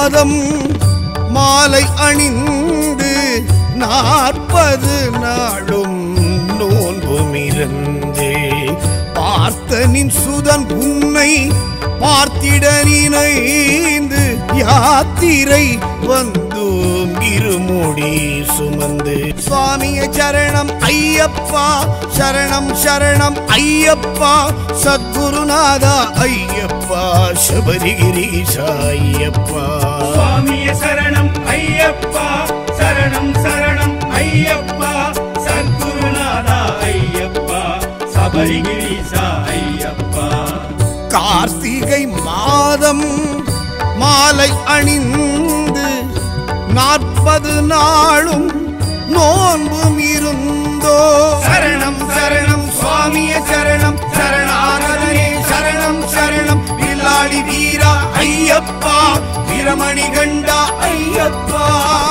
மாதம் மாலை அணிந்து நாற்பது நாளும் நோன்பும் இருந்து பார்த்தனின் சுதன் உன்னை பார்த்திட நினைந்து யாத்திரை வந்தோம் இருமுடி சுமந்து சுவாமிய சரணம் ஐயப்பா சரணம் சரணம் ஐயப்பா சத்குருநாதா ஐயப்பா சபரிகிரீஷா ஐயப்பா சுவாமிய சரணம் ஐயப்பா சரணம் சரணம் ஐயப்பா சத்குருநாதா ஐயப்பா சபரிகிரீசா ஐயப்பா கார்த்திகை மாதம் மாலை அணிந்து நாற்பது நாளும் நோன்பும் இருந்தோ சரணம் சரணம் சுவாமிய சரணம் சரணாகரனே சரணம் சரணம் பில்லாடி வீரா ஐயப்பா வீரமணி கண்டா ஐயப்பா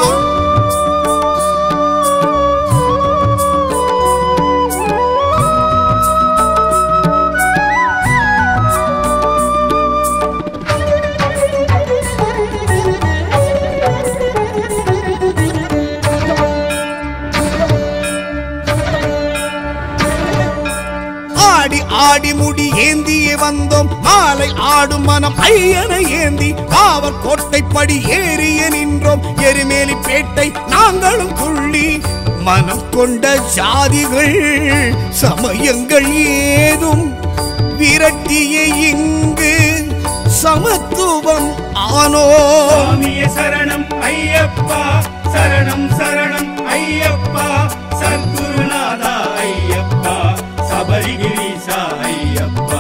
ஆடி ஆடி முடி ஏந்தியே வந்தோம் மாலை ஆடும் மனம் ஐயனை ஏந்தி காவல் கோட்டைப்படி ஏறிய நின்றோம் எருமேலி பேட்டை நாங்களும் துள்ளி மனம் கொண்ட ஜாதிகள் சமயங்கள் ஏதும் விரட்டிய இங்கு சமத்துவம் ஆனோ சுவாமிய சரணம் ஐயப்பா சரணம் சரணம் ஐயப்பா சத்குருநாதா ஐயப்பா சபரிகிரீசா ஐயப்பா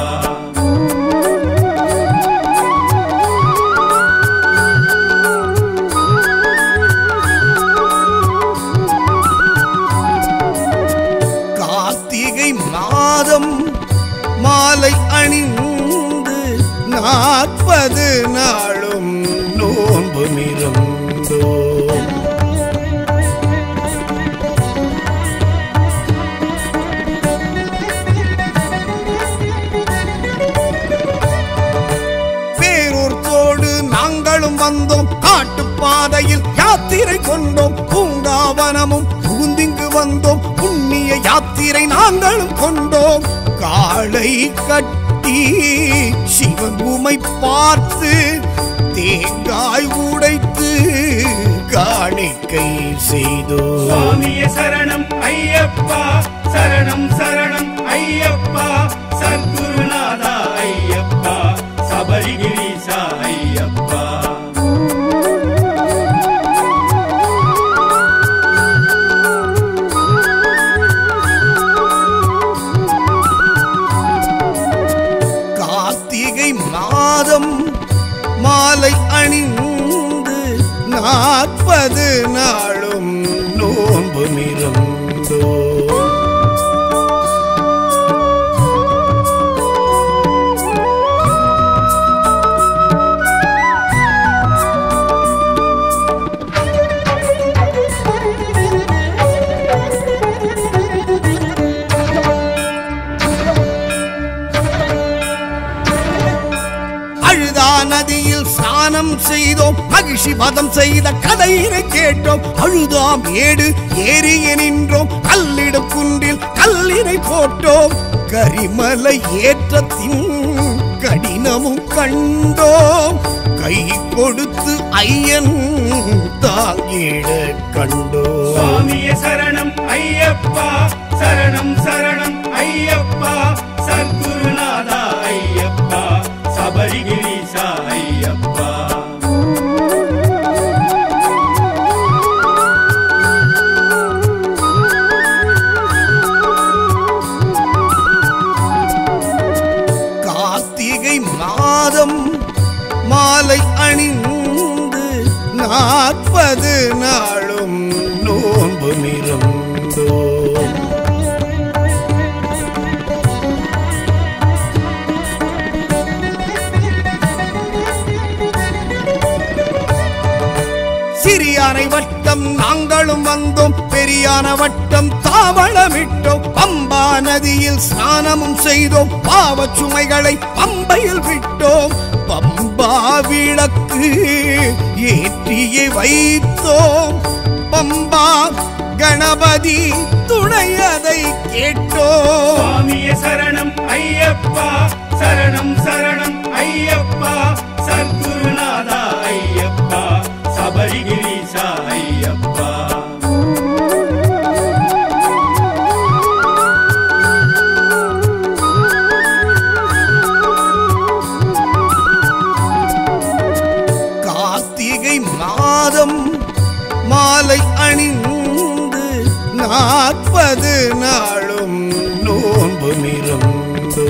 கார்த்திகை மாதம் மாலை அணிந்து நாற்பது நாளும் நோன்பு இருந்தோ பேரூர்த்தோடு நாங்களும் வந்தோம் காட்டு பாதையில் யாத்திரை கொண்டோம் பூங்காவனமும் புகுந்திங்கு வந்தோம் புண்ணிய யாத்திரை நாங்களும் கொண்டோம் காளை கட்டி சிவன் உமை பார்த்து தேங்காய் உடைத்து காணிக்கை செய்தோம் சுவாமிய சரணம் ஐயப்பா சரணம் சரணம் ஐயப்பா சத்குருநாதா ஐயப்பா சபரிகிரீசா ஐயப்பா கார்த்திகை மாதம் மாலை அணிந்து நாற்பது நாளும் நோன்பு இருந்தோ அழுதா நதியில் ஸ்நானம் செய்தோம் மகிழ்ச்சி பதம் செய்த கதையினை கேட்டோம் அழுதாம் ஏடு ஏறிய நின்றோம் கல்லிடும் குன்றில் கல்லினை போட்டோம் கரிமலை ஏற்றத்தின் கடினமும் கண்டோம் கை கொடுத்து ஐயன் தாங்கிட கண்டோம் சுவாமிய சரணம் ஐயப்பா சரணம் சரணம் ஐயப்பா சத்குருநாதா ஐயப்பா சபரிகிரீசா ஐயப்பா கார்த்திகை மாதம் மாலை அணிந்து நாற்பது நாளும் நோன்பு இருந்தோ சிறியானை வட்டம் நாங்களும் வந்தோம் பெரியான வட்டம் தாவளமிட்டோம் பம்பா நதியில் ஸ்நானமும் செய்தோம் பாவச் சுமைகளை பம்பையில் விட்டோம் பம்பா விளக்கு ஏற்றியே வைத்தோம் பம்பா கணபதி துணையதை கேட்டோம் சுவாமியே சரணம் ஐயப்பா சரணம் சரணம் ஐயப்பா சத்குருநாதா ஐயப்பா சபரிகிரீசா ஐயப்பா கார்த்திகை மாதம் மாலை அணிந்து நாற்பது நாளும் நோன்பு மிருந்தோ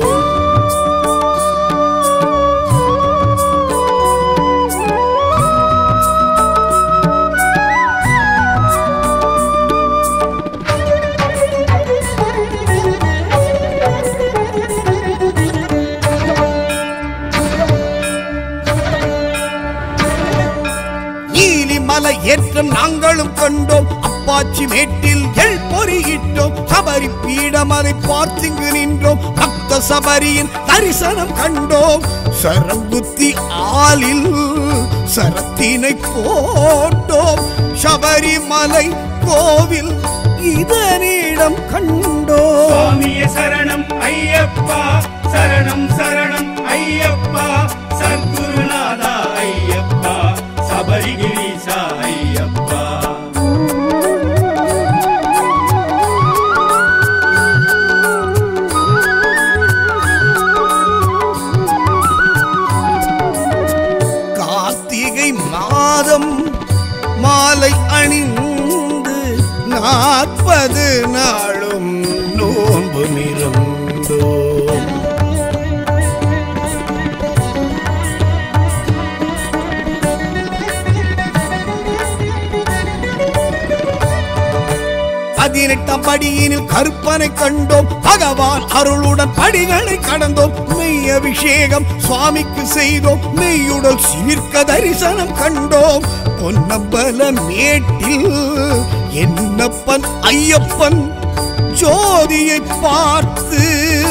நீலிமலை ஏற்றம் நாங்களும் கண்டோம் அப்பாச்சி மேட்டில் எள் பொறியிட்டோம் சபரி பீடம் அதை பார்த்திங்கு நின்றோம் பக்த சபரியின் தரிசனம் கண்டோம் சரங்குத்தி ஆலில் சரத்தினை போட்டோம் சபரிமலை கோவில் இதனிடம் கண்டோம் சுவாமியே சரணம் ஐயப்பா சரணம் சரணம் ஐயப்பா சத்குருநாதா ஐயப்பா சபரிகிரீசா ஐயப்பா கார்த்திகை மாதம் மாலை அணிந்து நாற்பது நாளும் நோன்பு மிருந்தோம் பதினெட்டாம் படியினில் கருப்பனை கண்டோம் பகவான் அருளுடன் படிகளை கடந்தோம் மெய் அபிஷேகம் சுவாமிக்கு செய்தோம் மெய்யுடல் சீர்க்க தரிசனம் கண்டோம் பொன்னம்பல மேட்டில் என்னப்பன் ஐயப்பன் ஜோதியை பார்த்து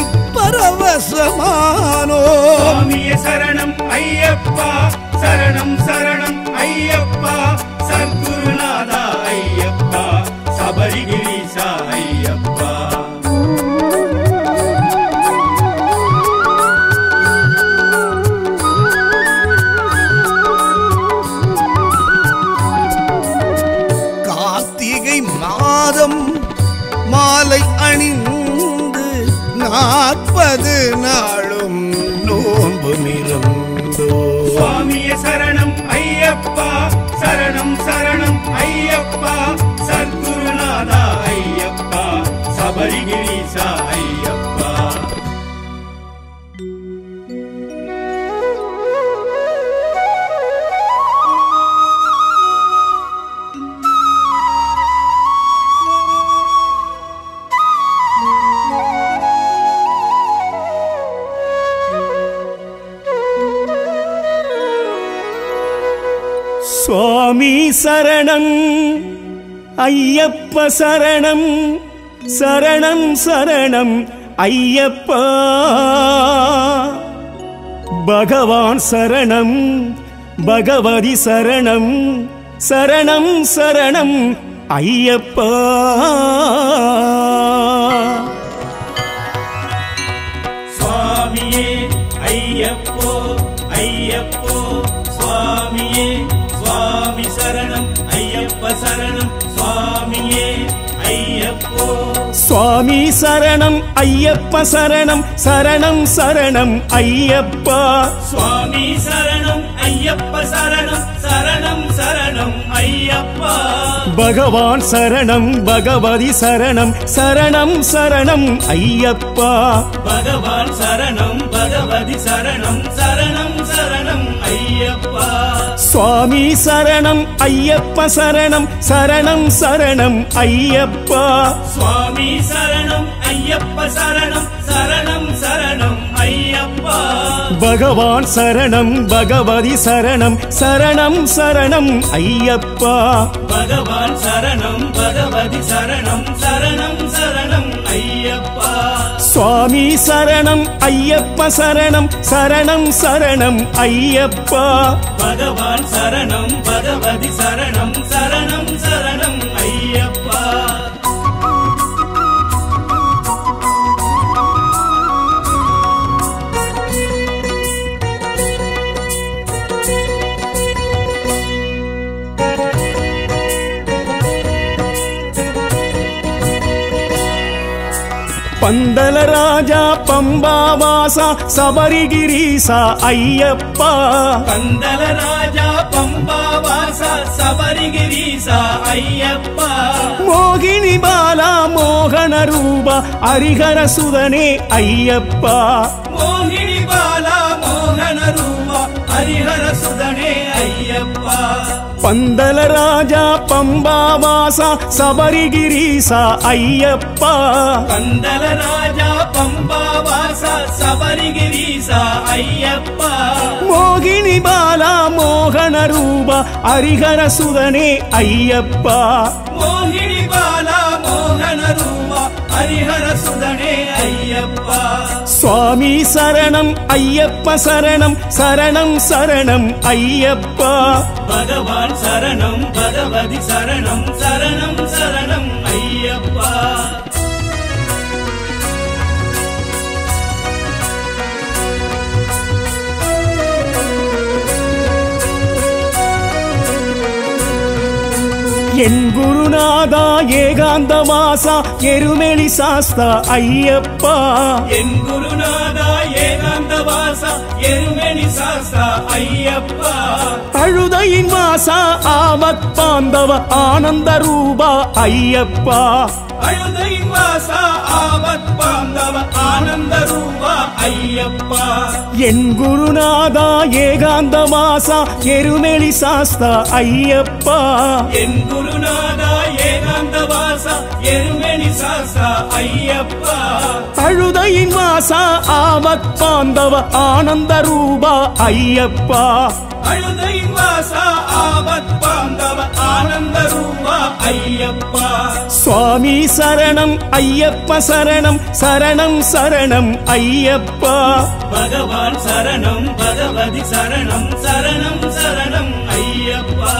பரவசமானோ சுவாமியே சரணம் ஐயப்பா சரணம் சரணம் ஐயப்பா சத்குருநாதா ஐயப்பா சபரிகிரீசா ஐயப்பா கார்த்திகை மாதம் மாலை அணிந்து நாற்பது நாளும் நோன்பு மிருந்தோ சுவாமியே சரணம் ஐயப்பா சரணம் சரணம் ஐயப்பா சத்குருநாதா ஐயப்பா சபரிகிரீசா ஐயப்பா சுவாமி சரணம் ஐயப்ப சரணம் சரணம் சரணம் ஐயப்பா பகவான் சரணம் பகவதி சரணம் சரணம் சரணம் ஐயப்பா சுவாமியே ஐயப்போ ஐயப்போ சுவாமியே சுவாமி சரணம் ஐயப்ப சரணம் சுவாமியே ஐயப்போ சுவாமி சரணம் ஐயப்ப சரணம் சரணம் சரணம் ஐயப்பா சுவாமி சரணம் ஐயப்ப சரணம் சரணம் சரணம் ஐயப்பா பகவான் சரணம் பகவதி சரணம் சரணம் சரணம் ஐயப்பா பகவான் சரணம் பகவதி சரணம் சரணம் சரணம் ஐயப்பா சுவாமி சரணம் ஐயப்ப சரணம் சரணம் சரணம் ஐயப்பா சுவாமி சரணம் ஐயப்ப சரணம் சரணம் சரணம் ஐயப்பா பகவான் சரணம் பகவதி சரணம் சரணம் சரணம் ஐயப்பா பகவான் சரணம் பகவதி சரணம் சரணம் சரணம் ஐயப்பா சுவாமி சுவாமி சரணம் ஐயப்ப சரணம் சரணம் சரணம் ஐயப்பா பகவான் சரணம் பகவதி சரணம் சரணம் சரணம் ஐயப்பா பந்தல ராஜா பம்பாவாசா சபரிகிரீசா ஐயப்பா கந்தல ராஜா பம்பா வாசா சபரிகிரீசா ஐயப்பா மோகினி பாலா மோகன ரூபா ஹரிஹர சுதனே ஐயப்பா மோகினி பாலா மோகன ரூபா ஹரிஹர சுதனே ஐயப்பா பந்தல ராஜா பம்பாவாசா சபரிகிரீசா ஐயப்பா கந்தல ராஜா பம்பா வாசா சபரிகிரீசா ஐயப்பா மோகினி பாலா மோகன ரூபா ஹரிஹர சுதனே ஐயப்பா மோகினி பாலா மோகன ரூபா ஹரிஹர சுதனே ஐயப்பா சுவாமி சரணம் ஐயப்ப சரணம் சரணம் சரணம் ஐயப்பா பகவான் சரணம் பகவதி சரணம் சரணம் சரணம் ஐயப்பா என் குருநாதா ஏகாந்த வாசா எருமெளி சாஸ்தா ஐயப்பா என் குருநாதா ஏகாந்த வாசா எருமெனி சாஸ்தா ஐயப்பா அழுதையின் வாசா ஆபத் பாந்தவ ஆனந்த ரூபா ஐயப்பா அழுதை வாசா ஆபத் பாந்தவ ஆனந்த ரூபா ஐயப்பா என் குருநாதா ஏகாந்த வாசா எருமெளி சாஸ்தா ஐயப்பா என் குருநாதா ஏகாந்த வாசா எருமெனி சாஸ்தா ஐயப்பா அழுதையின் வாசா ஆபத் பாந்தவ ஆனந்த ரூபா ஐயப்பா அழுதை வாசா ஆபத் பாந்தவ ஆனந்த ரூபா ஐயப்பா சுவாமி சரணம் ஐயப்ப சரணம் சரணம் சரணம் ஐயப்பா பகவான் சரணம் பகவதி சரணம் சரணம் சரணம் ஐயப்பா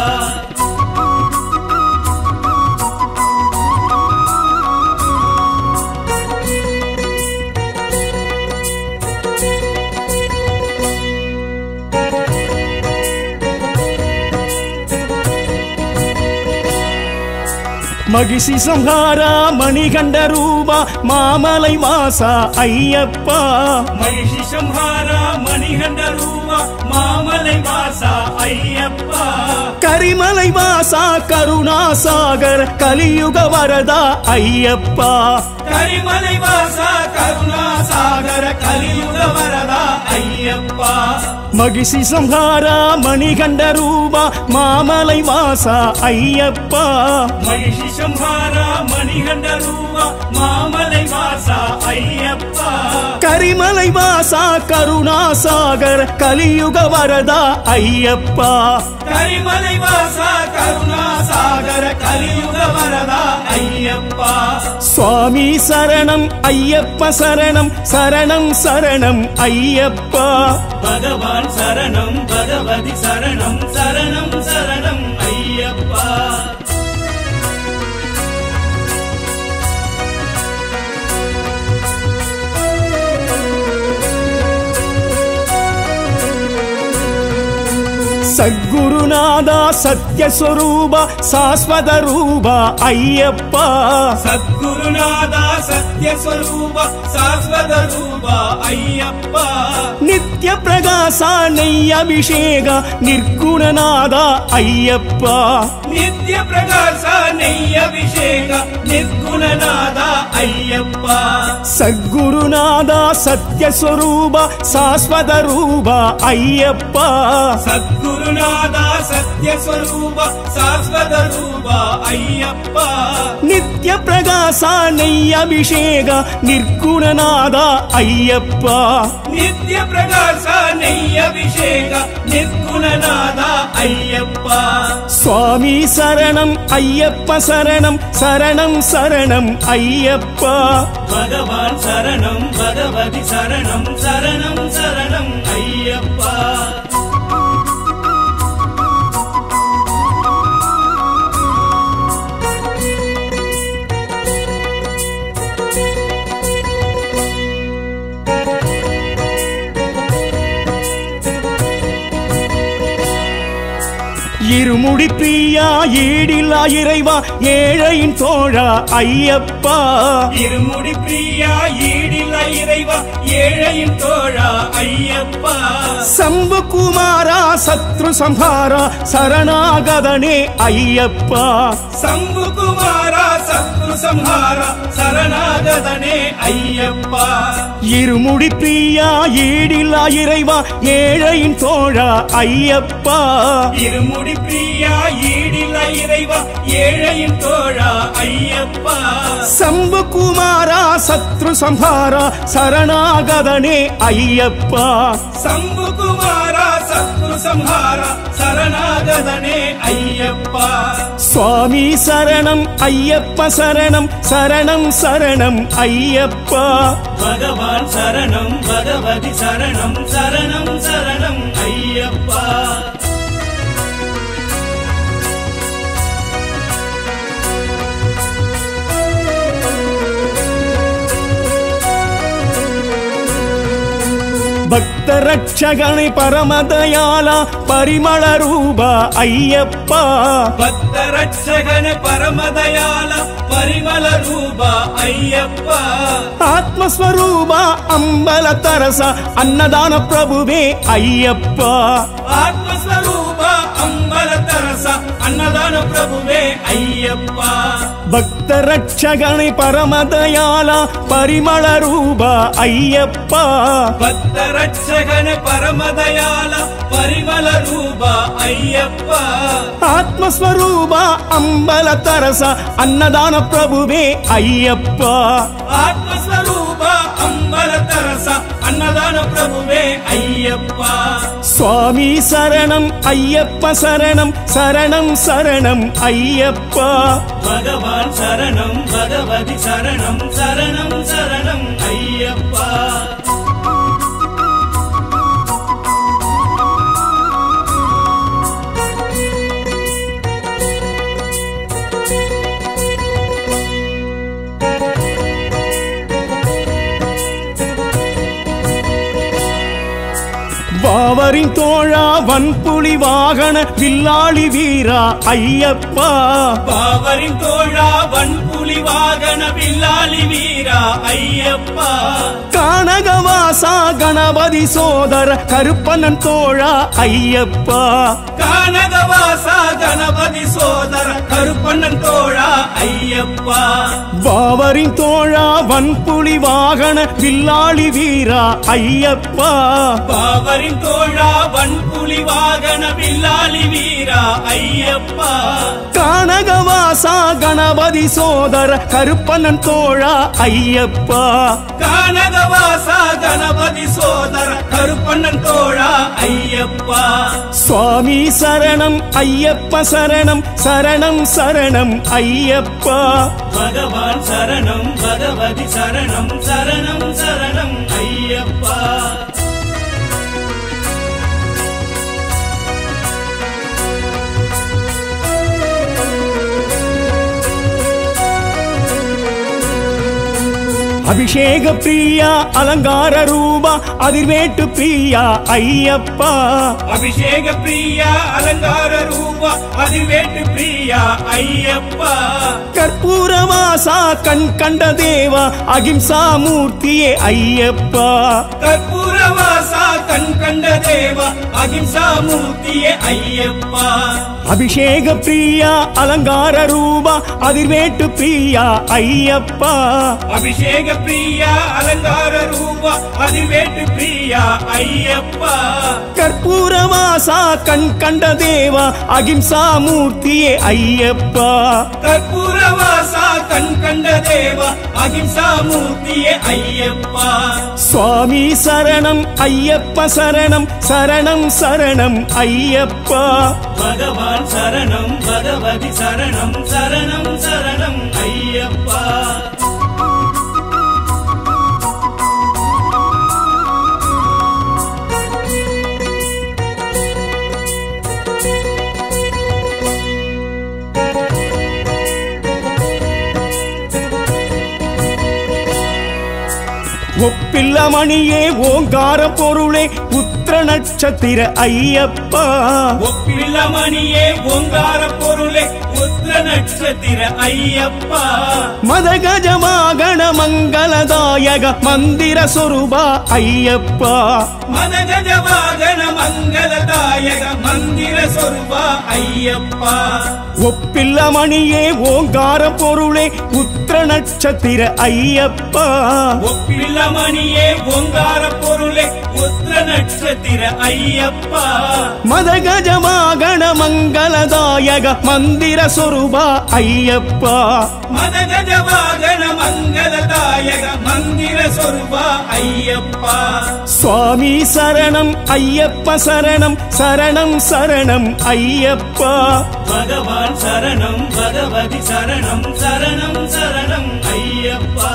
மகிஷி சம்ஹாரா மணிகண்ட ரூபா மாமலை வாசா ஐயப்பா மகிஷி சம்ஹாரா மணிகண்ட ரூபா மாமலை வாசா ஐயப்பா கரிமலை வாசா கருணாசாகர் கலியுக வரதா ஐயப்பா கரிமலை வாசா கருணா சாகர கலியுக வரதா ஐயப்பா மகிஷி சம்ஹாரா மணிகண்ட ரூபா மாமலை வாசா ஐயப்பா மகிஷி சம்ஹாரா மணிகண்ட ரூபா மாமலை வாசா ஐயப்பா கரிமலை வாசா கருணாசாகர் கலியுக வரதா ஐயப்பா கரிமலை வாசா கருணா சாகர கலியுக வரதா ஐயப்பா சுவாமி சரணம் ஐயப்ப சரணம் சரணம் சரணம் ஐயப்பா பகவான் சரணம் பகவதி சரணம் சரணம் சரணம் ஐயப்பா சத்குருநாதா சத்யஸ்வரூப சாஸ்வத ரூப ஐயப்பா சத்குருநாதா சத்யஸ்வரூப சாஸ்வத ரூப ஐயப்பா நித்ய பிரகாச நெய் அபிஷேக நிர்குணநாத ஐயப்பா ನಿತ್ಯ ಪ್ರಕಾಶ ನೈಯ ಅಭಿಷೇಕ ನಿರ್ಗುಣನಾದ ಅಯ್ಯಪ್ಪ சத்குருநாத சத்யஸ்வரூப சாஸ்வத ரூப ஐயப்பா ಸದ್ಗುರುನಾದ ಸತ್ಯ ಸ್ವರೂಪ ಶಾಶ್ವತ ರೂಪ ಅಯ್ಯಪ್ಪ நித்ய பிரகாச நெய் அபிஷேக நிர்குணநாத ஐயப்பா ನಿತ್ಯ ಪ್ರಕಾಶ ನೈಯ ಅಭಿಷೇಕ ನಿರ್ಗುಣನಾದ ಅಯ್ಯಪ್ಪ சுவாமி சரணம் ஐயப்ப சரணம் சரணம் சரணம் ஐயப்பா ಭಗವಾನ್ ಶರಣಂ ಭಗವ பகவதி சரணம் சரணம் சரணம் ஐயப்பா இருமுடி பிரியா ஈடில்லா இறைவா ஏழையின் தோழா ஐயப்பா இருமுடி பிரியா ஈடில்ல இறைவா ஏழையின் தோழா ஐயப்பா சம்பு குமாரா சத்ரு சம்ஹாரா சரணாகதனே ஐயப்பா சம்பு குமாரா சத்ரு சம்ஹாரா சரணாகதனே ஐயப்பா இருமுடி பிரியா ஈடில்லா இறைவா ஏழையின் தோழா ஐயப்பா இருமுடி பிரியா ஈடில்ல இறைவா ஏழையின் தோழா ஐயப்பா சம்பு குமாரா சத்ரு சம்ஹாரா சரணாகதனே ஐயப்பா சம்பு குமாரா சத்ரு சம்ஹாரா சரணாகதனே ஐயப்பா சுவாமி சரணம் ஐயப்ப சரணம் சரணம் சரணம் ஐயப்பா பகவான் சரணம் பகவதி சரணம் சரணம் சரணம் ஐயப்பா பக்த ரட்சகனை பரமதயாலா பரிமள ரூபா ஐயப்பா பக்த ரட்சகன பரமதயால பரிமள ரூபா ஐயப்பா ஆத்மஸ்வரூபா அம்பல தரச அன்னதான பிரபுவே ஐயப்பா ஆத்மஸ்வரூபா அம்பல தரச அன்னதான பிரபுவே ஐயப்பா பக்த ரட்சகனை பரமதயாலா பரிமள ரூபா ஐயப்பா பக்த ரட்சகன பரமதயால பரிமள ரூபா ஐயப்பா ஆத்மஸ்வரூபா அம்பல தரச அன்னதான பிரபுவே ஐயப்பா ஆத்மஸ்வரூபா அம்பல தரச அன்னதான பிரபுவே ஐயப்பா சுவாமி சரணம் ஐயப்ப சரணம் சரணம் சரணம் ஐயப்பா பகவான் சரணம் பகவதி சரணம் சரணம் சரணம் ஐயப்பா வாவரின் தோழா வன்புலி வாகன வில்லாளி வீரா ஐயப்பா பாவரின் தோழா வன்புலி வாகன வில்லாளி வீரா ஐயப்பா கானகவாசா கணபதி சோதர கருப்பண்ணன் தோழா ஐயப்பா கானகவாசா கணபதி சோதர கருப்பண்ணன் தோழா ஐயப்பா வாவரின் தோழா வன்புலி வாகன வில்லாளி வீரா ஐயப்பா பாவரின் தோழா வன்புலி வாகன வில்லாளி வீரா ஐயப்பா கானகவாசா கணபதி சோதர கருப்பண்ணன் தோழா ஐயப்பா கானகவாசா கணபதி சோதர கருப்பண்ணன் தோழா ஐயப்பா சுவாமி சரணம் ஐயப்ப சரணம் சரணம் சரணம் ஐயப்பா பகவான் சரணம் பகவதி சரணம் சரணம் சரணம் ஐயப்பா அபிஷேக பிரியா அலங்கார ரூபா அதிர்வேட்டு பிரியா ஐயப்பா அபிஷேக பிரியா அலங்கார ரூபா அதிவேட்டு பிரியா ஐயப்பா கற்பூரவாசா கண் கண்ட தேவா அகிம்சா மூர்த்தியே ஐயப்பா கற்பூரவாசா கண் கண்ட தேவா அகிம்சா மூர்த்தியே ஐயப்பா அபிஷேக பிரியா அலங்கார ரூபா அதிர்வேட்டு பிரியா ஐயப்பா அபிஷேக பிரியா அலங்கார ரூபா அதிவேட்டு பிரியா ஐயப்பா கற்பூரவாசா கண் கண்ட தேவா அகிம்சா மூர்த்தியே ஐயப்பா கற்பூரவாசா கண் கண்ட தேவா அகிம்சா மூர்த்தியே ஐயப்பா சுவாமி சரணம் ஐயப்ப சரணம் சரணம் சரணம் ஐயப்பா பகவான் சரணம் பகவதி சரணம் சரணம் சரணம் ஐயப்பா ஒப்பில்லமணியே ஓங்கார பொருளே உத்திர நட்சத்திர ஐயப்பா ஒப்பில்லமணியே ஓங்கார பொருளே உத்திர நட்சத்திர ஐயப்பா மதகஜமாகண மங்களதாயக மந்திர சொருபா ஐயப்பா மதகஜ வாகன மங்களதாயக மந்திர சொருபா ஐயப்பா ஒப்பில்லமணியே ஓங்கார பொருளே உத்திர நட்சத்திர ஐயப்பா ஒப்பில்லமணியே ஓங்கார பொருளே உத்திர நட்சத்திர ஐயப்பா மதகஜமாகண மங்களதாயக மந்திர சொருபா ஐயப்பா மதகஜ வாகன மங்களதாயக மந்திர சொருபா ஐயப்பா சுவாமி சரணம் ஐயப்ப சரணம் சரணம் சரணம் ஐயப்பா பகவான் சரணம் பகவதி சரணம் சரணம் சரணம் ஐயப்பா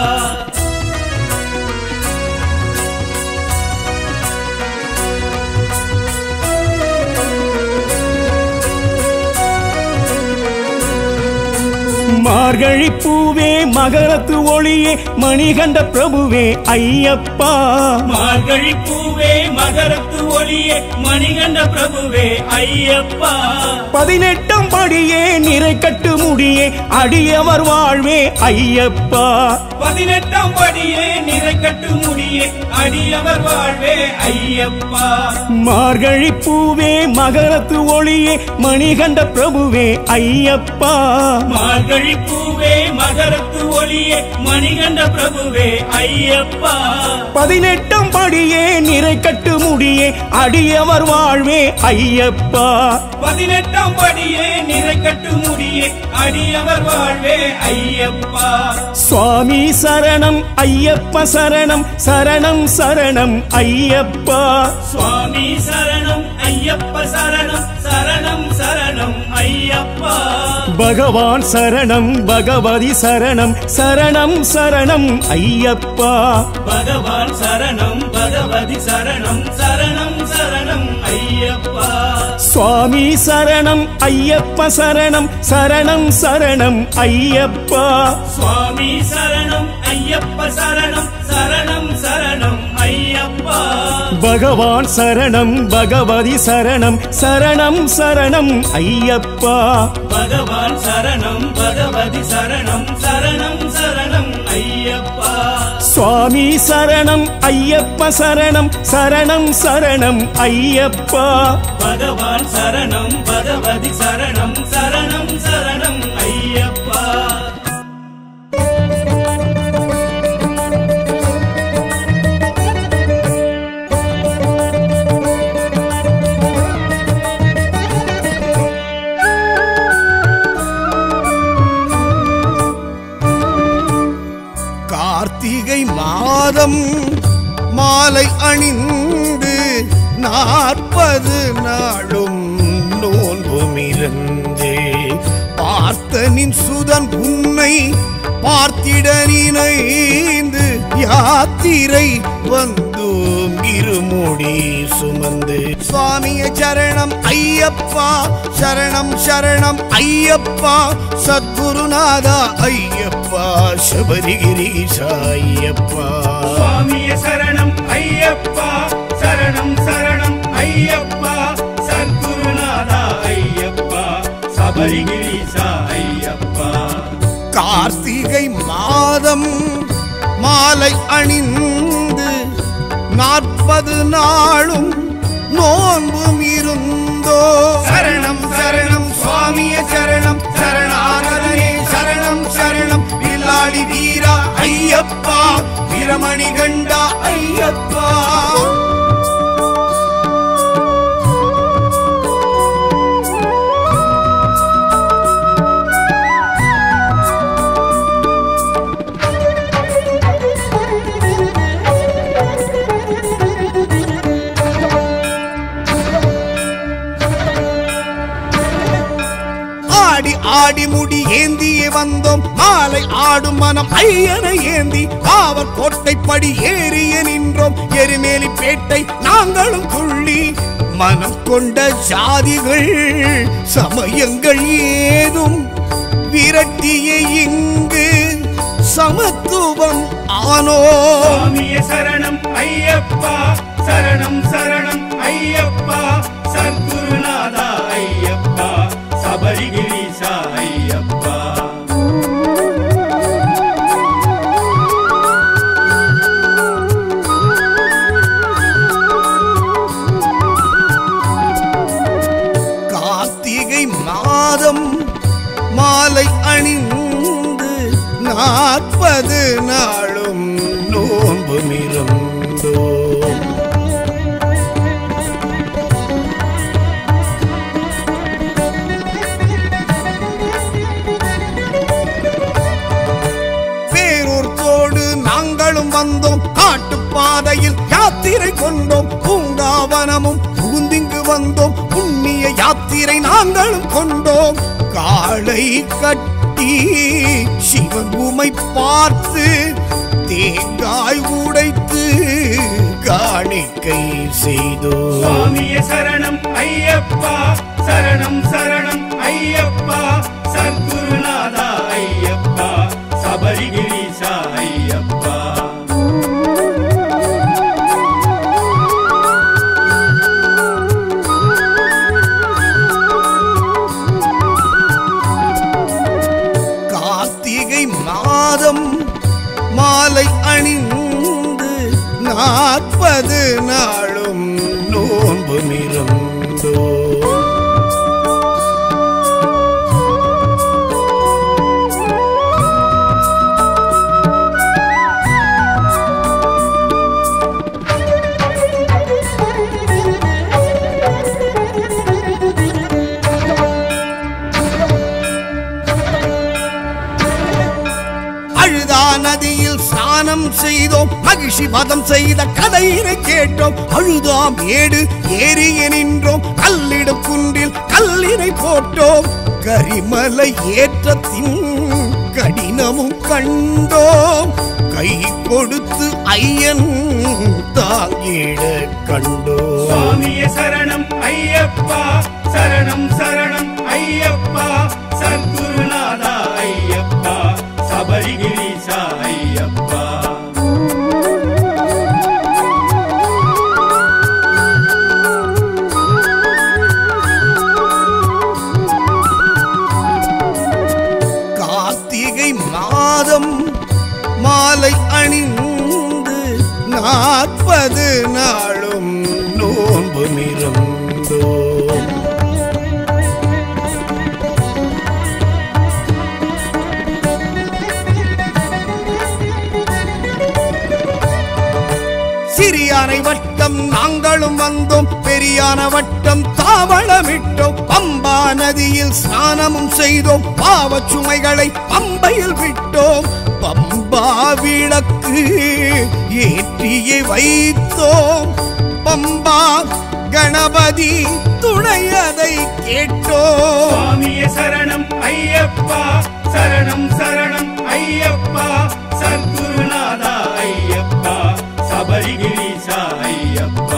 மார்கழி பூவே மகரத்து ஒளியே மணிகண்ட பிரபுவே ஐயப்பா மார்கழி பூவே மகரத்து ஒளியே மணிகண்ட பிரபுவே ஐயப்பா பதினெட்டாம் படியே நிறை கட்டு முடியே அடியவர் வாழ்வே ஐயப்பா பதினெட்டாம் படியே நிறை கட்டு முடியே அடியவர் வாழ்வே ஐயப்பா மார்கழி பூவே மகரத்து ஒளியே மணிகண்ட பிரபுவே ஐயப்பா மார்கழி பூவே மகரத்து ஒளியே மணிகண்ட பிரபுவே ஐயப்பா பதினெட்டாம் படியே நிறை கட்டு முடியே அடியவர் வாழ்வே ஐயப்பா பதினெட்டாம் படியே நிறை கட்டு முடியே அடியவர் வாழ்வே ஐயப்பா சுவாமி சரணம் ஐயப்ப சரணம் சரணம் சரணம் ஐயப்பா சுவாமி சரணம் ஐயப்ப சரணம் சரணம் சரணம் ஐயப்பா பகவான் சரணம் பகவதி சரணம் சரணம் சரணம் ஐயப்பா பகவான் சரணம் பகவதி சரணம் சரணம் சரணம் ஐயப்பா சுவாமி சரணம் ஐயப்ப சரணம் சரணம் சரணம் ஐயப்பா சுவாமி சரணம் ஐயப்ப சரணம் சரணம் சரணம் ஐயப்பா பகவான் சரணம் பகவதி சரணம் சரணம் சரணம் ஐயப்பா பகவான் சரணம் பகவதி சரணம் சரணம் சரணம் ஐயப்பா சுவாமி சரணம் ஐயப்ப சரணம் சரணம் சரணம் ஐயப்பா பகவான் சரணம் பகவதி சரணம் சரணம் சரணம் ஐயப்பா கார்த்திகை மாதம் மாலை அணிந்து நாற்பது நாளும் நோன்புமிருந்து பார்த்தனின் சுதன் உன்னை பார்த்திட நினைந்து யாத்திரை வந்தோம் இருமுடி சுமந்து சுவாமிய சரணம் ஐயப்பா சரணம் சரணம் ஐயப்பா சத்குருநாதா ஐயப்பா சபரிகிரீஷா ஐயப்பா சுவாமிய சரணம் ஐயப்பா சரணம் சரணம் ஐயப்பா சத்குருநாதா ஐயப்பா சபரிகிரீசா ஐயப்பா கார்த்திகை மாதம் மாலை அணிந்து நாற்பது நாளும் நோன்பும் இருந்தோ சரணம் சரணம் சுவாமிய சரணம் சரணாகரனே சரணம் சரணம் வில்லாடி வீரா ஐயப்பா வீரமணி கண்டா ஐயப்பா ஆடி ஆடி முடி ஏந்தியே வந்தோம் மாலை ஆடும் மனம் ஐயனை ஏந்தி ஆவர் கோட்டைப்படி ஏறிய நின்றோம் எருமேலி பேட்டை நாங்களும் துள்ளி மனம் கொண்ட ஜாதிகள் சமயங்கள் ஏதும் விரட்டிய இங்கு சமத்துவம் ஆனோ சுவாமிய சரணம் ஐயப்பா சரணம் சரணம் ஐயப்பா சத்குருநாதா ஐயப்பா சபரிகிரீசா ஐயப்பா கார்த்திகை மாதம் மாலை அணிந்து நாற்பது நாளும் நோன்பு மிருந்தோம் பேரூர்த்தோடு நாங்களும் வந்தோம் காட்டு பாதையில் யாத்திரை கொண்டோம் பூங்காவனமும் புகுந்திங்கு வந்தோம் புண்ணிய யாத்திரை நாங்களும் கொண்டோம் காளை கட்டி சிவன் உமை பார்த்து தேங்காய் உடைத்து காணிக்கை செய்தோம் சுவாமியே சரணம் ஐயப்பா சரணம் சரணம் ஐயப்பா சத்குருநாதா ஐயப்பா சபரிகிரீசா ஐயப்பா கார்த்திகை மாதம் மாலை அணிந்து நாற்பது நாளும் நோன்பு மிருந்தோம் அழுதா நதியில் ஸ்நானம் செய்தோம் மகிழ்ச்சி பதம் செய்த கதையினை கேட்டோம் அழுதாம் ஏடு ஏறிய நின்றோம் கல்லிடும் குன்றில் கல்லினை போட்டோம் கரிமலை ஏற்றத்தின் கடினமும் கண்டோம் கை கொடுத்து ஐயன் தாங்கிட கண்டோம் சுவாமியே சரணம் ஐயப்பா சரணம் சரணம் ஐயப்பா சத்குருநாதா ஐயப்பா சபரிகிரீசா ஐயப்பா கார்த்திகை மாதம் மாலை அணிந்து நாற்பது நாளும் நோன்பு மிருந்தோம் சிறியானை வட்டம் நாங்களும் வந்தோம் பெரியான வட்டம் தாவளமிட்டோம் பம்பா நதியில் ஸ்நானமும் செய்தோம் பாவச் சுமைகளை பம்பையில் விட்டோம் பம்பா விளக்கு ஏற்றியே வைத்தோம் பம்பா கணபதி துணையதை கேட்டோம் சுவாமியே சரணம் ஐயப்பா சரணம் சரணம் ஐயப்பா சத்குருநாதா ஐயப்பா சபரிகிரீசா ஐயப்பா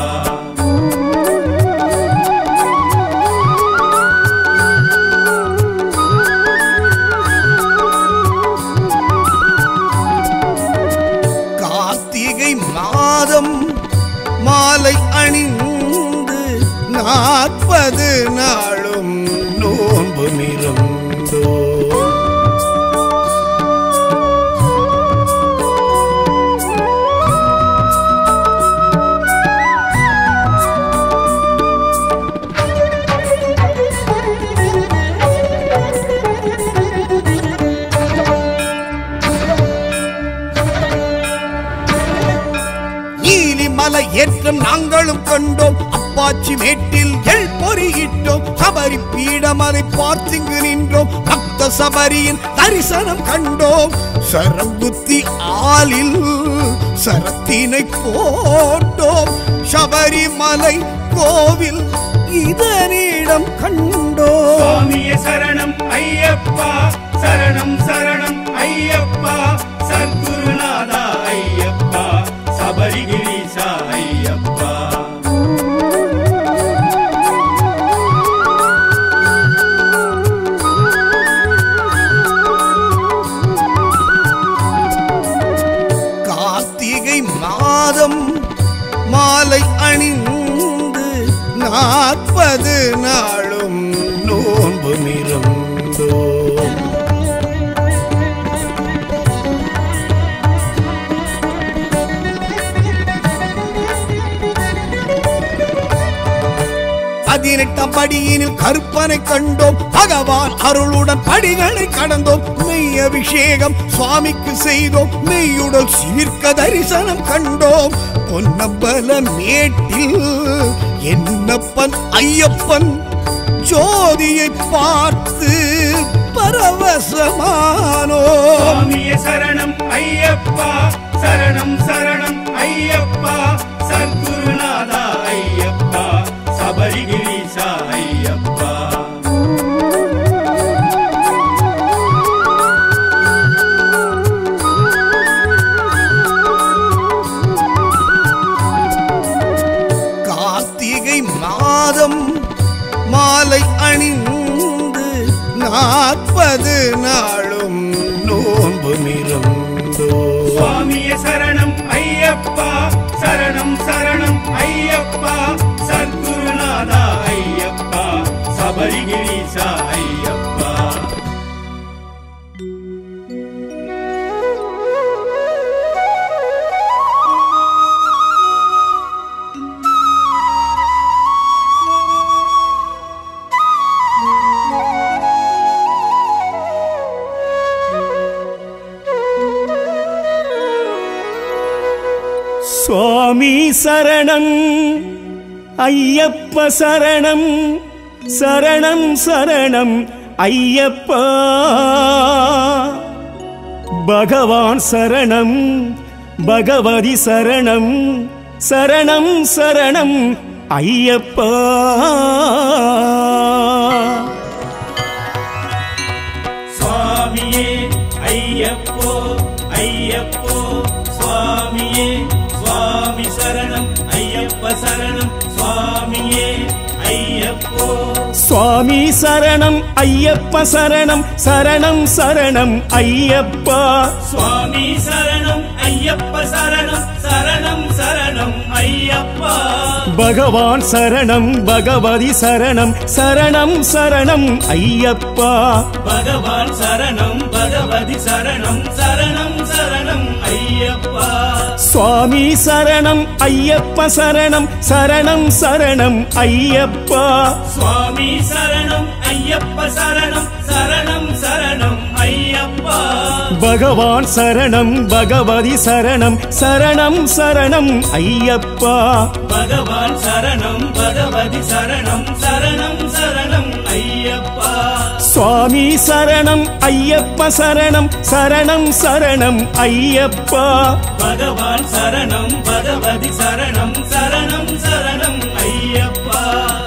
கார்த்திகை மாதம் மாலை அணிந்து நாற்பது நாளும் நோன்பு மிருந்தோம் நீலிமலை ஏற்றம் நாங்களும் கண்டோம் அப்பாச்சி மேட்டில் எள் பொறியிட்டோம் சபரி பீடம் அதை பார்த்திங்கு நின்றோம் பக்த சபரியின் தரிசனம் கண்டோம் சரங்குத்தி ஆலில் சரத்தினை போட்டோம் சபரிமலை கோவில் இதனிடம் கண்டோம் சுவாமியே சரணம் ஐயப்பா சரணம் சரணம் ஐயப்பா சத்குருநாதா ஐயப்பா சபரிகிரீசா ஐயப்பா கார்த்திகை மாதம் மாலை அணிந்து நாற்பது நாளும் நோன்பு மிருந்தோம் பதினெட்டாம் படியினில் கருப்பனை கண்டோம் பகவான் அருளுடன் படிகளை கடந்தோம் மெய் அபிஷேகம் சுவாமிக்கு செய்தோம் மெய்யுடல் சீர்க்க தரிசனம் கண்டோம் பொன்னம்பல மேட்டில் என்னப்பன் ஐயப்பன் ஜோதியை பார்த்து பரவசமானோ சுவாமியே சரணம் ஐயப்பா சரணம் சரணம் ஐயப்பா சத்குருநாதா ஐயப்பா சபரிகிரீசா ஐயப்பா கார்த்திகை மாதம் மாலை அணிந்து நாற்பது நாளும் நோன்பு மிருந்தோ சுவாமியே சரணம் ஐயப்பா சரணம் சரணம் ஐயப்பா சத்குருநாதா ஐயப்பா சபரிகிரீசா ஐயப்பா சுவாமி சரணம் ஐயப்ப சரணம் சரணம் சரணம் ஐயப்பா பகவான் சரணம் பகவதி சரணம் சரணம் சரணம் ஐயப்பா சுவாமியே ஐயப்போ ஐயப்போ சுவாமியே சுவாமி சரணம் ஐயப்ப சரணம் சுவாமியே ஐயப்போ சுவாமி சரணம் ஐயப்ப சரணம் சரணம் சரணம் ஐயப்பா சுவாமி சரணம் ஐயப்ப சரணம் சரணம் சரணம் ஐயப்பா பகவான் சரணம் பகவதி சரணம் சரணம் சரணம் ஐயப்பா பகவான் சரணம் பகவதி சரணம் சரணம் சரணம் ஐயப்பா சுவாமி சரணம் ஐயப்ப சரணம் சரணம் சரணம் ஐயப்பா சுவாமி சரணம் ஐயப்ப சரணம் சரணம் சரணம் ஐயப்பா பகவான் சரணம் பகவதி சரணம் சரணம் சரணம் ஐயப்பா பகவான் சரணம் பகவதி சரணம் சரணம் சரணம் ஐயப்பா சுவாமி சரணம் ஐயப்ப சரணம் சரணம் சரணம் ஐயப்பா பகவான் சரணம் பகவதி சரணம் சரணம் சரணம் ஐயப்பா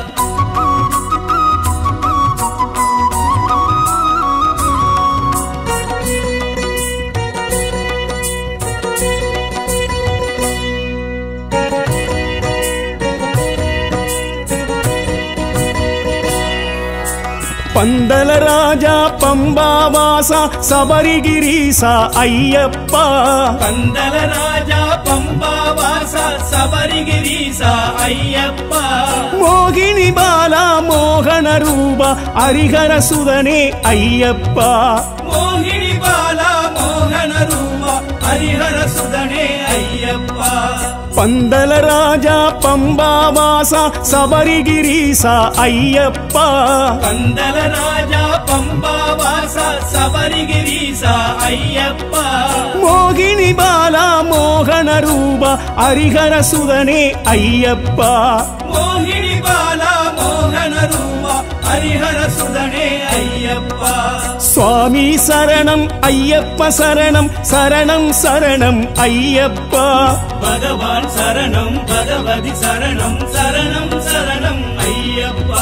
பந்தல ராஜா பம்பாவாசா சபரிகிரீசா ஐயப்பா பந்தல ராஜா பம்பாவாச சபரிகிரீசா ஐயப்பா மோகினி பாலா மோகன ரூபா ஹரிஹர சுதனே ஐயப்பா மோகினி பாலா மோகன ரூபா ஹரிஹர சுதனே ஐயப்பா பந்தல ராஜா பம்பாவாசா சபரிகிரீசா ஐயப்பா பந்தல ராஜா பம்பாவாச சபரிகிரீசா ஐயப்பா மோகினி பாலா மோகன ரூபா ஹரிஹர சுதனே ஐயப்பா மோகினி பாலா மோகன ரூபா ஹரிஹர சுதனே ஐயப்பா சுவாமி சரணம் ஐயப்ப சரணம் சரணம் சரணம் ஐயப்பா பகவான் சரணம் பகவதி சரணம் சரணம் சரணம் ஐயப்பா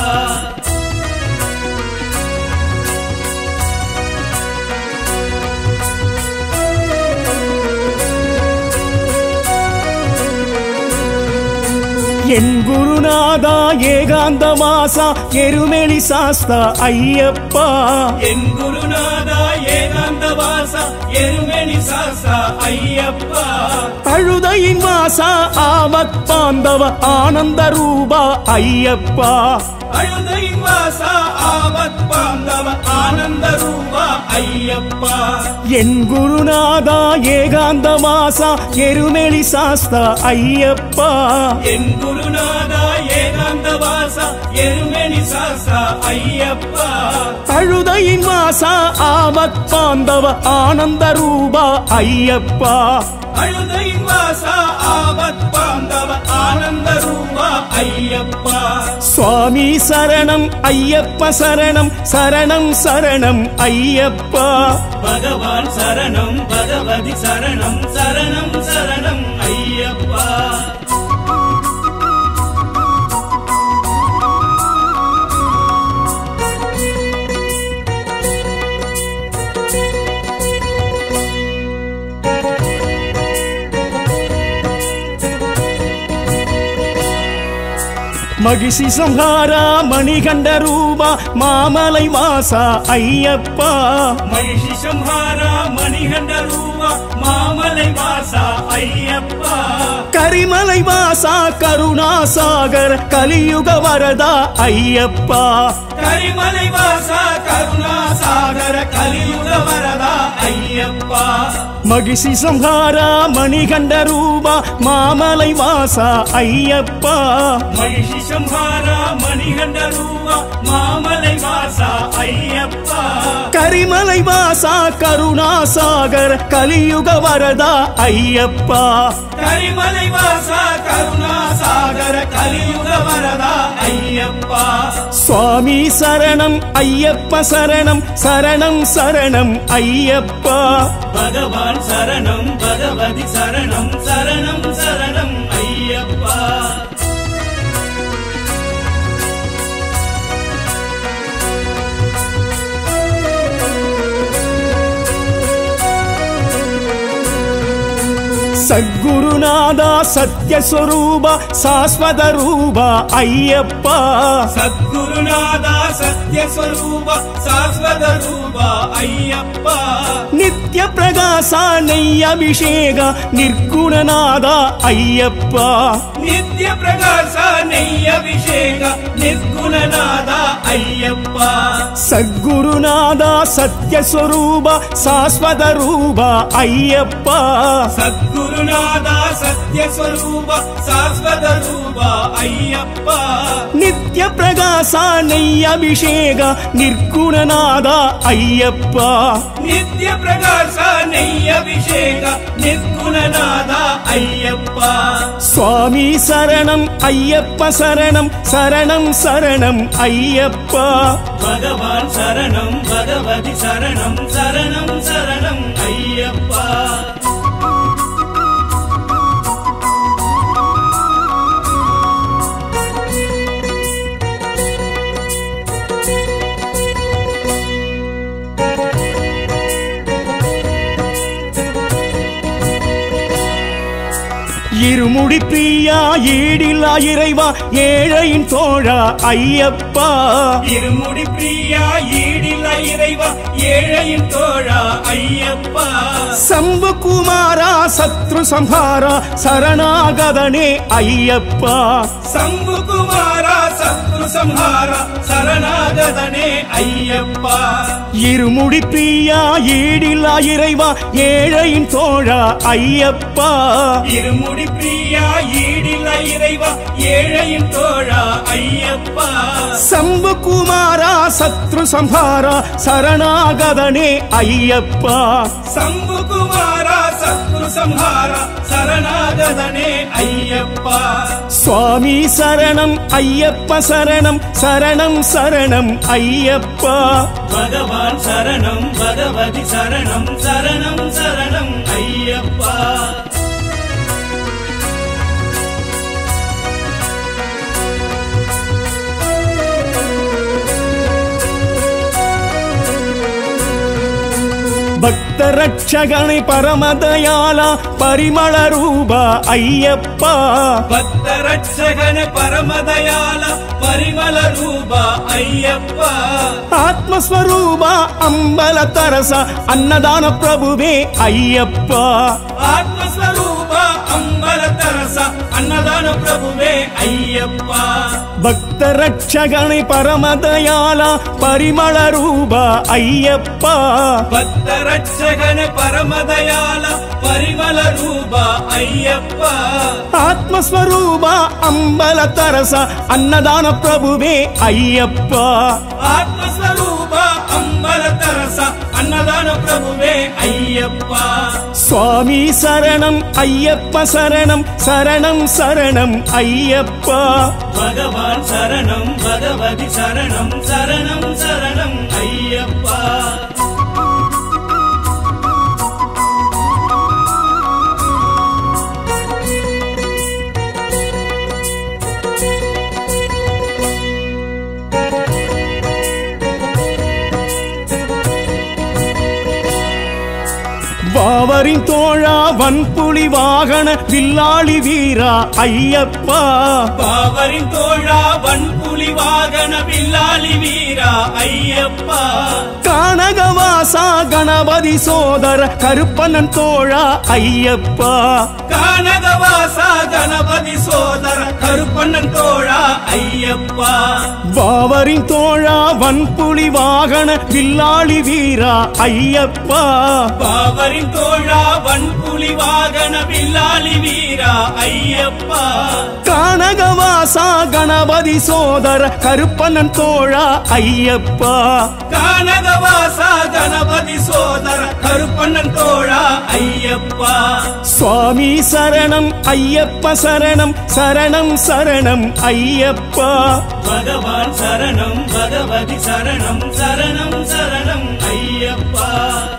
என் குருநாதா ஏகாந்த வாசா எருமெளி சாஸ்தா ஐயப்பா என் குருநாதா ஏகாந்த வாசா எருமெனி சாஸ்தா ஐயப்பா அழுதையின் வாசா ஆவத் பாந்தவ ஆனந்த ரூபா ஐயப்பா அழுதை வாசா ஆவத் பாந்தவ ஆனந்த ரூபா ஐயப்பா என் குருநாதா ஏகாந்த வாசா எருமெளி சாஸ்தா ஐயப்பா என் குருநாதா ஏகாந்த வாசா எருமெனி சாஸ்தா ஐயப்பா அழுதையின் வாசா ஆவத் பாந்தவ ஆனந்த ரூபா ஐயப்பா அழுதை வாசா ஆவத் பாந்தவ ஆனந்த ரூபா ஐயப்பா சுவாமி சரணம் ஐயப்ப சரணம் சரணம் சரணம் ஐயப்பா பகவான் சரணம் பகவதி சரணம் சரணம் சரணம் ஐயப்பா மகிஷி சம்ஹாரா மணிகண்ட ரூபா மாமலை வாசா ஐயப்பா மகிஷி சம்ஹாரா மணிகண்ட ரூபா மாமலை வாசா ஐயப்பா கரிமலை வாசா கருணாசாகர் கலியுக வரதா ஐயப்பா கரிமலை வாசா கருணா சாகர கலியுக வரதா ஐயப்பா மகிஷி சம்ஹாரா மணிகண்ட ரூபா மாமலை வாசா ஐயப்பா மகிஷி சம்ஹாரா மணிகண்ட ரூபா மாமலை வாசா ஐயப்பா கரிமலை வாசா கருணாசாகர் கலியுக வரதா ஐயப்பா கரிமலை வாசா கருணா சாகர கலியுக வரதா ஐயப்பா சுவாமி சரணம் ஐயப்ப சரணம் சரணம் சரணம் ஐயப்பா பகவான் சரணம் பகவதி சரணம் சரணம் சரணம் ஐயப்பா சத்குருநாதா சத்யஸ்வரூப சாஸ்வத ரூப ஐயப்பா சத்குருநாதா சத்யஸ்வரூப சாஸ்வத ரூபா ஐயப்பா நித்ய பிரகாச நெய் அபிஷேக நிர்குணநாதா ஐயப்பா நித்ய பிரகாச நெய் அபிஷேக நிர்குணநாதா ஐயப்பா சத்குருநாதா சத்யஸ்வரூப சாஸ்வத ரூப ஐயப்பா சத்குருநாதா சத்யஸ்வரூப சாஸ்வத ரூபா ஐயப்பா நித்ய பிரகாச நெய் அபிஷேக நிர்குணநாதா ஐயப்பா நித்ய பிரகாச நெய் அபிஷேக நிர்குணநாதா ஐயப்பா சுவாமி சரணம் ஐயப்ப சரணம் சரணம் சரணம் ஐயப்பா பகவான் சரணம் பகவதி சரணம் சரணம் சரணம் ஐயப்பா இருமுடி பிரியா ஈடில்லா இறைவா ஏழையின் தோழா ஐயப்பா இருமுடி பிரியா ஈடில்ல இறைவா ஏழையின் தோழா ஐயப்பா சம்பு குமாரா சத்ரு சம்ஹாரா சரணாகதனே ஐயப்பா சம்பு குமாரா சத்ரு சம்ஹாரா சரணாகதனே ஐயப்பா இருமுடி பிரியா ஈடில்லா இறைவா ஏழையின் தோழா ஐயப்பா இருமுடி பிரியா ஈடில்ல இறைவா ஏழையின் தோழா ஐயப்பா சம்பு குமாரா சத்ரு சம்ஹாரா சரணாகதனே ஐயப்பா சம்பு குமாரா சத்ரு சம்ஹாரா சரணாகதனே ஐயப்பா சுவாமி சரணம் ஐயப்ப சரணம் சரணம் சரணம் ஐயப்பா பகவான் சரணம் பகவதி சரணம் சரணம் சரணம் ஐயப்பா பக்த ரட்சகனை பரமதயாளா பரிமள ரூபா ஐயப்பா பக்த ரட்சகன பரமதயால பரிமள ரூபா ஐயப்பா ஆத்மஸ்வரூபா அம்பல தரச அன்னதான பிரபுவே ஐயப்பா ஆத்மஸ்வரூபா அம்பல தரச அன்னதான பிரபுவே ஐயப்பா பக்த ரட்சகனை பரமதயாளா பரிமள ரூபா ஐயப்பா பக்த ரட்சகன பரமதயால பரிமள ரூபா ஐயப்பா ஆத்மஸ்வரூபா அம்பல தரச அன்னதான பிரபுவே ஐயப்பா ஆத்மஸ்வரூபா அம்பல தரச அன்னதான பிரபுவே ஐயப்பா சுவாமி சரணம் ஐயப்ப சரணம் சரணம் சரணம் ஐயப்பா பகவான் சரணம் பகவதி சரணம் சரணம் சரணம் ஐயப்பா வாவரின் தோழா வன்புலி வாகன வில்லாளி வீரா ஐயப்பா பாவரின் தோழா வன்புலி வாகன வில்லாளி வீரா ஐயப்பா கானகவாசா கணபதி சோதர கருப்பனன் தோழா ஐயப்பா கானகவாசா கணபதி சோதர கருப்பண்ணன் தோழா ஐயப்பா வாவரின் தோழா வன்புலி வாகன வில்லாளி வீரா ஐயப்பா பாவரின் தோழா வன்புலி வாகன வில்லாளி வீரா ஐயப்பா கானகவாசா கணபதி சோதர கருப்பனன் தோழா ஐயப்பா கானகவாசா கணபதி சோதர கருப்பண்ணன் தோழா ஐயப்பா சுவாமி சரணம் ஐயப்ப சரணம் சரணம் சரணம் ஐயப்பா பகவான் சரணம் பகவதி சரணம் சரணம் சரணம் ஐயப்பா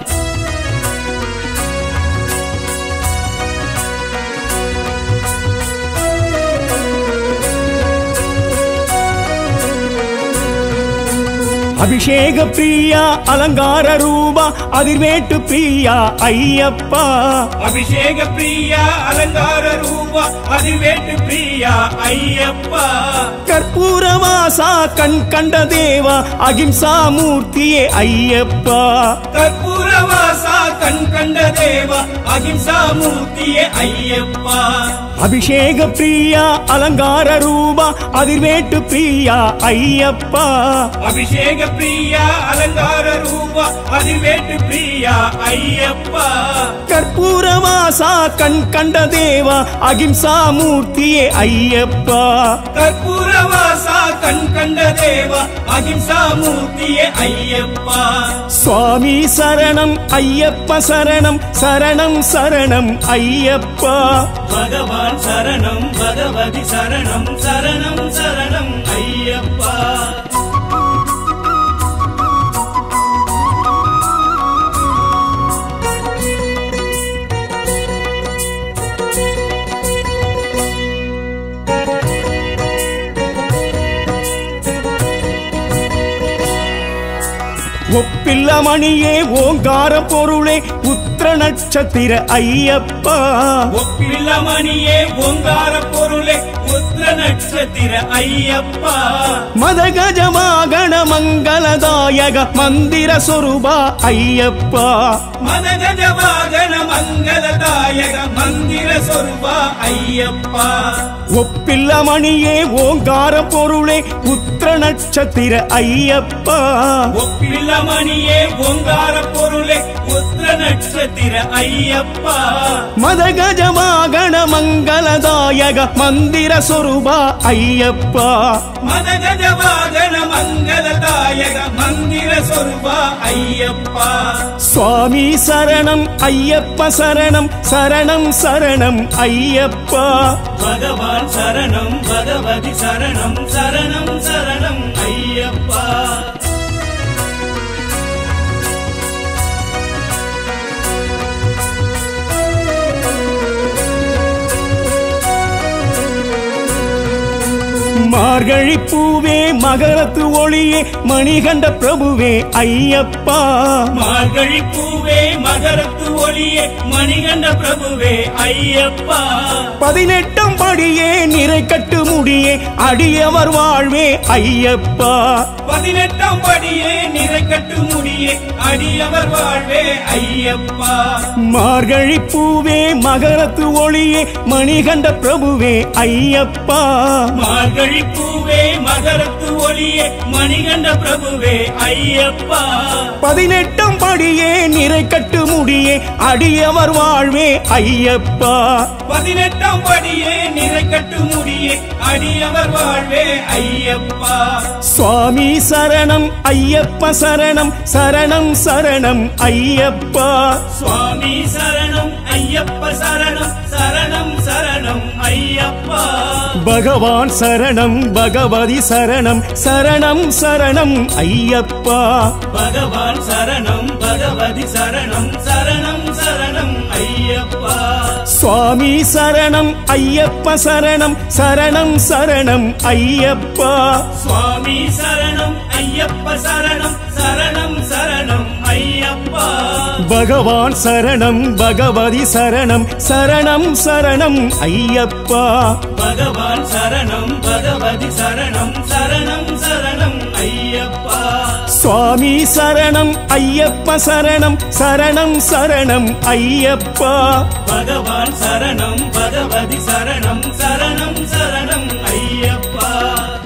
அபிஷேக பிரியா அலங்கார ரூபா அதிர்வேட்டு பிரியா ஐயப்பா அபிஷேக பிரியா அலங்கார ரூபா அதிவேட்டு பிரியா ஐயப்பா கற்பூரவாசா கண் கண்ட தேவா அகிம்சா மூர்த்தியே ஐயப்பா கற்பூரவாசா கண் கண்ட தேவா அகிம்சா மூர்த்தியே ஐயப்பா அபிஷேக பிரியா அலங்கார ரூபா அதிர்வேட்டு பிரியா ஐயப்பா அபிஷேக பிரியா அலங்கார ரூபா அதிவேட்டு பிரியா ஐயப்பா கற்பூரவாசா கண் கண்ட தேவா அகிம்சா மூர்த்தியே ஐயப்பா கற்பூரவாசா கண் கண்ட தேவா அகிம்சா மூர்த்தியே ஐயப்பா சுவாமி சரணம் ஐயப்ப சரணம் சரணம் சரணம் ஐயப்பா பகவான் சரணம் பகவதி சரணம் சரணம் சரணம் ஐயப்பா ஒப்பில்ல மணியே ஓங்கார பொருளே உத்திர நட்சத்திர ஐயப்பா ஒப்பில்லமணியே ஓங்கார பொருளே உத்திர நட்சத்திர ஐயப்பா மதகஜமாகண மங்களதாயக மந்திர சொரூபா ஐயப்பா மதகஜ வாகன மங்களதாயக மந்திர சொருபா ஐயப்பா ஒப்பில்ல மணியே ஓங்கார பொருளே உத்திர நட்சத்திர ஐயப்பா ஒப்பில்லமணியே ஓங்கார பொருளே உத்திர நட்சத்திர ஐயப்பா மதகஜமாகண மங்களதாயக மந்திர சொரூபா ஐயப்பா மதகஜ வாகன மங்களதாயக மந்திர சொருபா ஐயப்பா சுவாமி சரணம் ஐயப்ப சரணம் சரணம் சரணம் ஐயப்பா பகவான் சரணம் பகவதி சரணம் சரணம் சரணம் ஐயப்பா மார்கழி பூவே மகரத்து ஒளியே மணிகண்ட பிரபுவே ஐயப்பா மார்கழி பூவே மகரத்து ஒளியே மணிகண்ட பிரபுவே ஐயப்பா பதினெட்டாம் படியே நிறை கட்டு முடியே அடியவர் வாழ்வே ஐயப்பா பதினெட்டாம் படியே நிறை கட்டு முடியே அடியவர் வாழ்வே ஐயப்பா மார்கழி பூவே மகரத்து ஒளியே மணிகண்ட பிரபுவே ஐயப்பா மார்கழி பூவே மகரத்து ஒளியே மணிகண்ட பிரபுவே ஐயப்பா பதினெட்டாம் படியே நிறை கட்டு முடியே அடியவர் வாழ்வே ஐயப்பா பதினெட்டாம் படியே நிறை கட்டு முடியே அடியவர் வாழ்வே ஐயப்பா சுவாமி சரணம் ஐயப்ப சரணம் சரணம் சரணம் ஐயப்பா சுவாமி சரணம் ஐயப்ப சரணம் சரணம் சரணம் ஐயப்பா பகவான் சரணம் பகவதி சரணம் சரணம் சரணம் ஐயப்பா பகவான் சரணம் பகவதி சரணம் சரணம் சரணம் ஐயப்பா சுவாமி சரணம் ஐயப்ப சரணம் சரணம் சரணம் ஐயப்பா சுவாமி சரணம் ஐயப்ப சரணம் சரணம் சரணம் ஐயப்பா பகவான் சரணம் பகவதி சரணம் சரணம் சரணம் ஐயப்பா பகவான் சரணம் பகவதி சரணம் சரணம் சரணம் ஐயப்பா சுவாமி சரணம் ஐயப்ப சரணம் சரணம் சரணம் ஐயப்பா பகவான் சரணம் பகவதி சரணம் சரணம் சரணம் ஐயப்பா